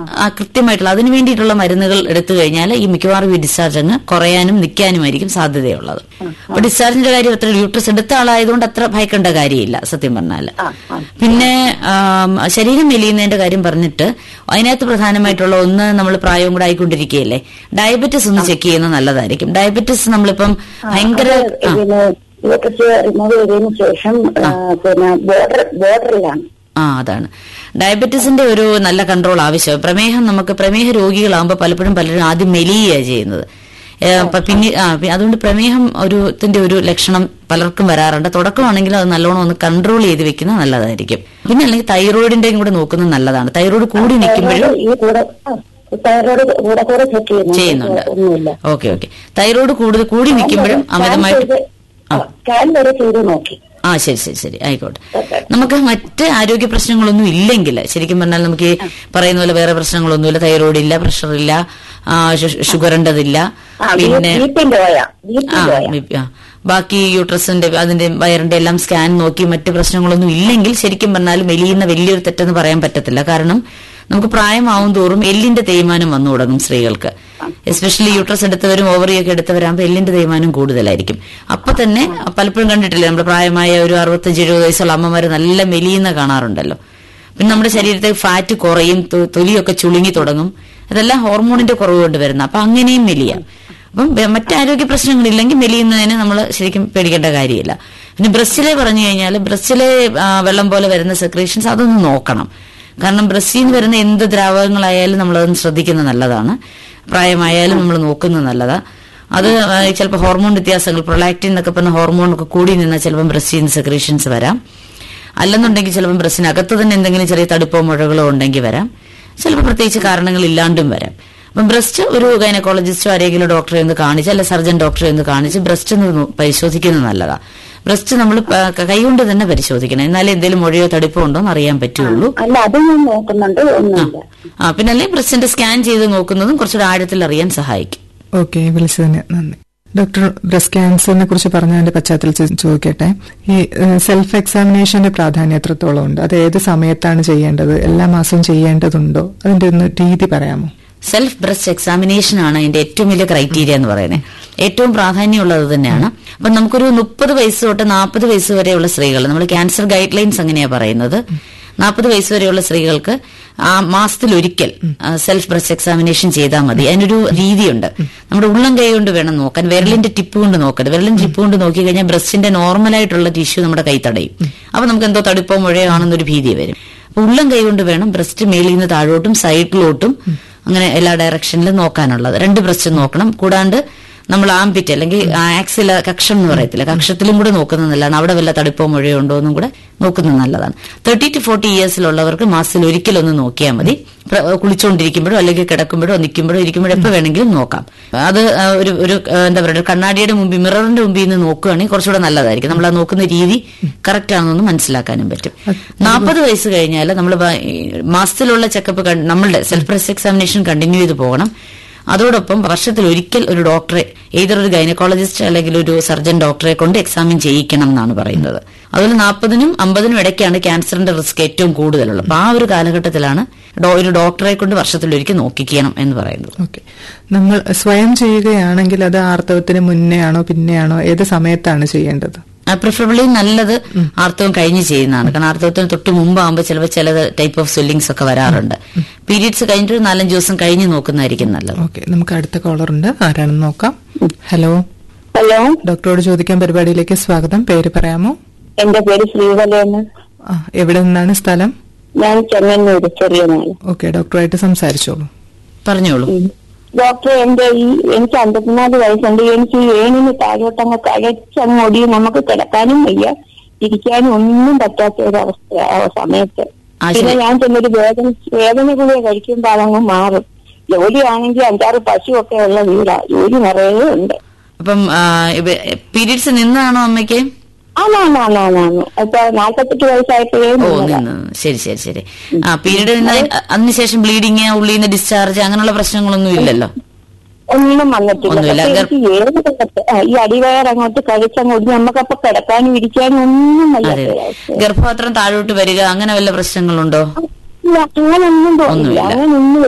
ആ കൃത്യമായിട്ടുള്ള അതിന് വേണ്ടിയിട്ടുള്ള മരുന്നുകൾ എടുത്തു കഴിഞ്ഞാൽ ഈ മിക്കവാറും ഈ ഡിസ്ചാർജ് അങ്ങ് കുറയാനും നിൽക്കാനുമായിരിക്കും സാധ്യതയുള്ളത് അപ്പൊ ഡിസ്ചാർജിന്റെ കാര്യം അത്ര യൂട്രസ് എടുത്ത ആളായതുകൊണ്ട് അത്ര ഭയക്കേണ്ട കാര്യമില്ല സത്യം പറഞ്ഞാല് ആ, ആ. പിന്നെ ആം, ശരീരം മെലിയുന്നതിന്റെ കാര്യം പറഞ്ഞിട്ട് അതിനകത്ത് പ്രധാനമായിട്ടുള്ള ഒന്ന് നമ്മൾ പ്രായവും കൂടെ ആയിക്കൊണ്ടിരിക്കുകയല്ലേ ഡയബറ്റിസ് ഒന്ന് ചെക്ക് ചെയ്യുന്നത് നല്ലതായിരിക്കും ഡയബറ്റിസ് നമ്മളിപ്പം ഭയങ്കര ആ, പിന്നെ യൂട്രസ് റിമൂവ് ചെയ്തതിനു ശേഷം ആ, പിന്നെ ബോർഡർ ബോർഡറിലാണ് ആ അതാണ് ഡയബറ്റീസിന്റെ ഒരു നല്ല കൺട്രോൾ ആവശ്യം പ്രമേഹം നമുക്ക് പ്രമേഹ രോഗികളാകുമ്പോൾ പലപ്പോഴും പലരും ആദ്യം മെലിയുകയാണ് ചെയ്യുന്നത് ഏ, അപ്പൊ പിന്നെ ആ, പി- അതുകൊണ്ട് പ്രമേഹം ഒരു ത്തിന്റെ ഒരു ലക്ഷണം പലർക്കും വരാറുണ്ട് തുടക്കമാണെങ്കിലും അത് നല്ലോണം ഒന്ന് കൺട്രോൾ ചെയ്ത് വെക്കുന്നത് നല്ലതായിരിക്കും പിന്നെ അല്ലെങ്കിൽ തൈറോയിഡിന്റെയും കൂടെ നോക്കുന്നത് നല്ലതാണ് തൈറോയിഡ് കൂടി നിൽക്കുമ്പോഴും ഈ കൂടെ തൈറോയ്ഡ് കൂടെ കൂടെ ചെക്ക് ചെയ്യുന്നു ചെയ്യുന്നുണ്ട് ഒന്നുമില്ല ഓക്കെ ഓക്കെ തൈറോയിഡ് കൂടുതൽ കൂടി നിൽക്കുമ്പോഴും അമിതമായിട്ട് സ്കാൻ വരെ ചെയ്ത് നോക്കി ആ ശരി ശരി ശരി ആയിക്കോട്ടെ നമുക്ക് മറ്റ് ആരോഗ്യ പ്രശ്നങ്ങളൊന്നും ഇല്ലെങ്കിൽ ശരിക്കും പറഞ്ഞാൽ നമുക്ക് ഈ പറയുന്ന പോലെ വേറെ പ്രശ്നങ്ങളൊന്നുമില്ല തൈറോയിഡ് ഇല്ല പ്രഷർ ഇല്ല ആ, ഷു- ഷുഗറിൻ്റെതില്ല ആ പിന്നെ ബിപിന്റെ പോയ ആ ബിപിന്റെ പോയ ബി- ആ. ബാക്കി യൂട്രസിന്റെ അതിന്റെ വയറിന്റെ എല്ലാം സ്കാൻ നോക്കി മറ്റ് പ്രശ്നങ്ങളൊന്നും ഇല്ലെങ്കിൽ ശരിക്കും പറഞ്ഞാൽ മെലിയുന്ന വലിയൊരു തെറ്റെന്ന് പറയാൻ പറ്റത്തില്ല കാരണം നമുക്ക് പ്രായമാവും തോറും എല്ലിന്റെ തേയ്മാനം വന്നു തുടങ്ങും സ്ത്രീകൾക്ക് എസ്പെഷ്യലി യൂട്രസ് എടുത്തവരും ഓവറിയൊക്കെ എടുത്തവരാകുമ്പോൾ എല്ലിന്റെ തേയ്മാനം കൂടുതലായിരിക്കും അപ്പൊ തന്നെ പലപ്പോഴും കണ്ടിട്ടില്ലേ നമ്മുടെ പ്രായമായ ഒരു അറുപത്തഞ്ച് എഴുപത് വയസ്സുള്ള അമ്മമാര് നല്ല മെലിയുന്ന കാണാറുണ്ടല്ലോ പിന്നെ നമ്മുടെ ശരീരത്തെ ഫാറ്റ് കുറയും തൊ- തൊലിയൊക്കെ ചുളുങ്ങി തുടങ്ങും അതെല്ലാം ഹോർമോണിന്റെ കുറവ് കൊണ്ട് വരുന്ന അപ്പൊ അങ്ങനെയും മെലിയാം അപ്പം വെ- മറ്റ് ആരോഗ്യ പ്രശ്നങ്ങളില്ലെങ്കിൽ മെലിയുന്നതിന് നമ്മൾ ശരിക്കും പേടിക്കേണ്ട കാര്യമില്ല പിന്നെ ബ്രസ്റ്റിലെ പറഞ്ഞു കഴിഞ്ഞാൽ ബ്രസ്റ്റിലെ ആ, വെള്ളം പോലെ വരുന്ന സെക്രേഷൻസ് അതൊന്ന് നോക്കണം കാരണം ബ്രസ്റ്റിൽ നിന്ന് വരുന്ന എന്ത് ദ്രാവകങ്ങളായാലും നമ്മളതൊന്ന് ശ്രദ്ധിക്കുന്നത് നല്ലതാണ് പ്രായമായാലും നമ്മൾ നോക്കുന്നത് നല്ലതാ അത് ചിലപ്പോൾ ഹോർമോൺ വ്യത്യാസങ്ങൾ പ്രൊലാക്റ്റിൻ എന്നൊക്കെ പറഞ്ഞ ഹോർമോൺ ഒക്കെ കൂടി നിന്നാൽ ചിലപ്പോൾ ബ്രസ്റ്റിൽ നിന്ന് സെക്രീഷൻസ് വരാം അല്ലെന്നുണ്ടെങ്കിൽ ചിലപ്പോൾ ബ്രസ്റ്റിനകത്ത് തന്നെ എന്തെങ്കിലും ചെറിയ തടുപ്പോ മുഴകളോ ഉണ്ടെങ്കിൽ വരാം ചിലപ്പോൾ പ്രത്യേകിച്ച് കാരണങ്ങൾ ഇല്ലാണ്ടും വരാം അപ്പം ബ്രസ്റ്റ് ഒരു ഗൈനക്കോളജിസ്റ്റോ ആരെങ്കിലും ഡോക്ടറെ ഒന്ന് കാണിച്ച് അല്ലെ സർജൻ ഡോക്ടറെ ഒന്ന് കാണിച്ച് ബ്രസ്റ്റ് ഒന്ന് നോ- പരിശോധിക്കുന്നത് നല്ലതാ ബ്രസ്റ്റ് നമ്മൾ കൈകൊണ്ട് തന്നെ പരിശോധിക്കണം എന്നാലേ എന്തെങ്കിലും മുഴയോ തടുപ്പോ ഉണ്ടോ എന്ന് അറിയാൻ പറ്റുള്ളൂ അല്ല അത് ഞാൻ നോക്കുന്നുണ്ട് ഒന്നുമില്ല ആ പിന്നെ അല്ലെങ്കിൽ ബ്രസ്റ്റിന്റെ സ്കാൻ ചെയ്ത് നോക്കുന്നതും കുറച്ചുകൂടെ ആഴത്തിൽ അറിയാൻ സഹായിക്കും ഓക്കെ വിളിച്ചതിന് നന്ദി ഡോക്ടർ ബ്രസ്റ്റ് ക്യാൻസറിനെ കുറിച്ച് പറഞ്ഞതിന്റെ പശ്ചാത്തലത്തിൽ ചോദിക്കട്ടെ ഈ സെൽഫ് എക്സാമിനേഷന്റെ പ്രാധാന്യം എത്രത്തോളം ഉണ്ട് അത് ഏത് സമയത്താണ് ചെയ്യേണ്ടത് എല്ലാ മാസവും ചെയ്യേണ്ടതുണ്ടോ അതിന്റെ ഒന്ന് രീതി പറയാമോ സെൽഫ് ബ്രസ്റ്റ് എക്സാമിനേഷൻ ആണ് അതിന്റെ ഏറ്റവും വലിയ ക്രൈറ്റീരിയ എന്ന് പറയുന്നത് ഏറ്റവും പ്രാധാന്യമുള്ളത് തന്നെയാണ് അപ്പൊ നമുക്കൊരു മുപ്പത് വയസ്സ് തൊട്ട് നാൽപ്പത് വയസ്സ് വരെയുള്ള സ്ത്രീകൾ നമ്മൾ ക്യാൻസർ ഗൈഡ് ലൈൻസ് അങ്ങനെയാ പറയുന്നത് നാൽപ്പത് വയസ്സ് വരെയുള്ള സ്ത്രീകൾക്ക് ആ മാസത്തിൽ ഒരിക്കൽ സെൽഫ് ബ്രസ്റ്റ് എക്സാമിനേഷൻ ചെയ്താൽ മതി അതിനൊരു രീതിയുണ്ട് നമ്മുടെ ഉള്ളം കൈ കൊണ്ട് വേണം നോക്കാൻ വിരലിന്റെ ടിപ്പ് കൊണ്ട് നോക്കരുത് വിരലിന്റെ ടിപ്പ് കൊണ്ട് നോക്കി കഴിഞ്ഞാൽ ബ്രസ്റ്റിന്റെ നോർമലായിട്ടുള്ള ടിഷ്യൂ നമ്മുടെ കൈ തടയും അപ്പൊ നമുക്ക് എന്തോ തടുപ്പോ മുഴയോ ആണെന്നൊരു ഭീതി വരും അപ്പൊ ഉള്ളം കൈ കൊണ്ട് വേണം ബ്രസ്റ്റ് മേലിൽ നിന്ന് താഴോട്ടും സൈഡിലോട്ടും അങ്ങനെ എല്ലാ ഡയറക്ഷനിലും നോക്കാനുള്ളത് രണ്ട് ബ്രസ്റ്റ് നോക്കണം കൂടാണ്ട് നമ്മൾ ആംപിറ്റ് അല്ലെങ്കിൽ ആക്സില കക്ഷം എന്ന് പറയത്തില്ല കക്ഷത്തിലും കൂടെ നോക്കുന്നത് നല്ലതാണ് അവിടെ വല്ല തടുപ്പോ മുഴയോ ഉണ്ടോ എന്നും കൂടെ നോക്കുന്നത് നല്ലതാണ് തേർട്ടി ടു ഫോർട്ടി ഇയേഴ്സിലുള്ളവർക്ക് മാസത്തിൽ ഒരിക്കലൊന്ന് നോക്കിയാൽ മതി പ്ര- കുളിച്ചുകൊണ്ടിരിക്കുമ്പോഴോ അല്ലെങ്കിൽ കിടക്കുമ്പോഴോ നിൽക്കുമ്പോഴോ ഇരിക്കുമ്പോഴോ എപ്പോൾ വേണമെങ്കിലും നോക്കാം അത് ആ, ഒരു ഒരു ആ, എന്താ പറയുക കണ്ണാടിയുടെ മുമ്പിൽ മിററിന്റെ മുമ്പിൽ നിന്ന് നോക്കുകയാണെങ്കിൽ കുറച്ചുകൂടെ നല്ലതായിരിക്കും നമ്മൾ ആ നോക്കുന്ന രീതി കറക്റ്റ് ആണെന്നൊന്ന് മനസ്സിലാക്കാനും പറ്റും നാൽപ്പത് വയസ്സ് കഴിഞ്ഞാൽ നമ്മൾ മാസത്തിലുള്ള ചെക്കപ്പ് നമ്മളുടെ സെൽഫ് ബ്രസ്റ്റ് എക്സാമിനേഷൻ കണ്ടിന്യൂ ചെയ്ത് പോകണം അതോടൊപ്പം വർഷത്തിൽ ഒരിക്കൽ ഒരു ഡോക്ടറെ ഏതൊരു ഒരു ഗൈനക്കോളജിസ്റ്റ് അല്ലെങ്കിൽ ഒരു സർജൻ ഡോക്ടറെ കൊണ്ട് എക്സാമിൻ ചെയ്യിക്കണം എന്നാണ് പറയുന്നത് അതുപോലെ നാൽപ്പതിനും അമ്പതിനും ഇടയ്ക്കാണ് ക്യാൻസറിന്റെ റിസ്ക് ഏറ്റവും കൂടുതലുള്ളത് അപ്പൊ ആ ഒരു കാലഘട്ടത്തിലാണ് ഡോ- ഒരു ഡോക്ടറെ കൊണ്ട് വർഷത്തിൽ ഒരിക്കൽ നോക്കിക്കണം എന്ന് പറയുന്നത് ഓക്കെ നമ്മൾ സ്വയം ചെയ്യുകയാണെങ്കിൽ അത് ആർത്തവത്തിന് മുന്നേ ആണോ പിന്നെയാണോ ഏത് സമയത്താണ് ചെയ്യേണ്ടത് പ്രിഫറബിളി നല്ലത് ആർത്തവം കഴിഞ്ഞ് ചെയ്യുന്നതാണ് കാരണം ആർത്തവത്തിന് തൊട്ട് മുമ്പാകുമ്പോൾ ചിലപ്പോൾ ചില ടൈപ്പ് ഓഫ് സ്വെല്ലിങ്സ് ഒക്കെ വരാറുണ്ട് പീരീഡ്സ് കഴിഞ്ഞിട്ട് ഒരു നാലഞ്ച് ദിവസം കഴിഞ്ഞ് നോക്കുന്നതായിരിക്കും നല്ലത് ഓക്കെ നമുക്ക് അടുത്ത കോളർ ഉണ്ട് ആരാണെന്ന് നോക്കാം ഹലോ ഹലോ ഡോക്ടറോട് ചോദിക്കാൻ പരിപാടിയിലേക്ക് സ്വാഗതം പേര് പറയാമോ എന്റെ പേര് ശ്രീവലയെന്ന് ആ, എവിടെ നിന്നാണ് സ്ഥലം ഞാൻ ചെങ്ങന്നൂര് ചെറിയ നാള് ഓക്കെ ഡോക്ടറായിട്ട് സംസാരിച്ചോളൂ പറഞ്ഞോളൂ ഡോക്ടർ എന്റെ ഈ എനിക്ക് അമ്പത്തിനാല് വയസ്സുണ്ട് എനിക്ക് ഈ ഏണിന് താഴോട്ടങ്ങ് കഴച്ചങ്ങ് ഒടി നമുക്ക് കിടക്കാനും വയ്യ ഇരിക്കാനും ഒന്നും പറ്റാത്ത ഒരു അവസ്ഥ ആ സമയത്ത് ആ, പിന്നെ ശരി. ഞാൻ ചെന്നൊരു വേദന വേദന ഗുളിക കഴിക്കുമ്പോൾ അതങ്ങ് മാറും ജോലിയാണെങ്കിൽ അഞ്ചാറ് പശുവൊക്കെ ഉള്ള വീടാ ജോലി നിറയെ ഉണ്ട് അപ്പം പീരീഡ്സ് നിന്നാണോ അമ്മയ്ക്ക് ആണാണാണാണ് ഇപ്പൊ നാൽപ്പത്തെട്ട് വയസ്സായപ്പോഴേ ഓ നിന്നതാ. നിന്ന് ശരി ശരി ശരി ആ പീരീഡ് അതിനുശേഷം ബ്ലീഡിങ് ഉള്ളിൽ നിന്ന് ഡിസ്ചാർജ് അങ്ങനെയുള്ള പ്രശ്നങ്ങളൊന്നും ഇല്ലല്ലോ ഒന്നും വന്നിട്ടില്ല ഒന്നുമില്ല. പക്ഷേ ഗർ- എനിക്ക് ഏത് ഭാഗത്ത്, ആ, ഈ അടിവയർ അങ്ങോട്ട് കഴിച്ചങ്ങോട്ട് നമുക്കപ്പൊ കിടക്കാനും ഇരിക്കാനും ഒന്നും അതെ വയ്യാത്ത അതെ ഒരവസ്ഥ. ഗർഭപാത്രം താഴോട്ട് വരിക അങ്ങനെ വല്ല പ്രശ്നങ്ങളുണ്ടോ ഇല്ല, അങ്ങനൊന്നും തോന്നില്ല ഒന്നുമില്ല. അങ്ങനൊന്നും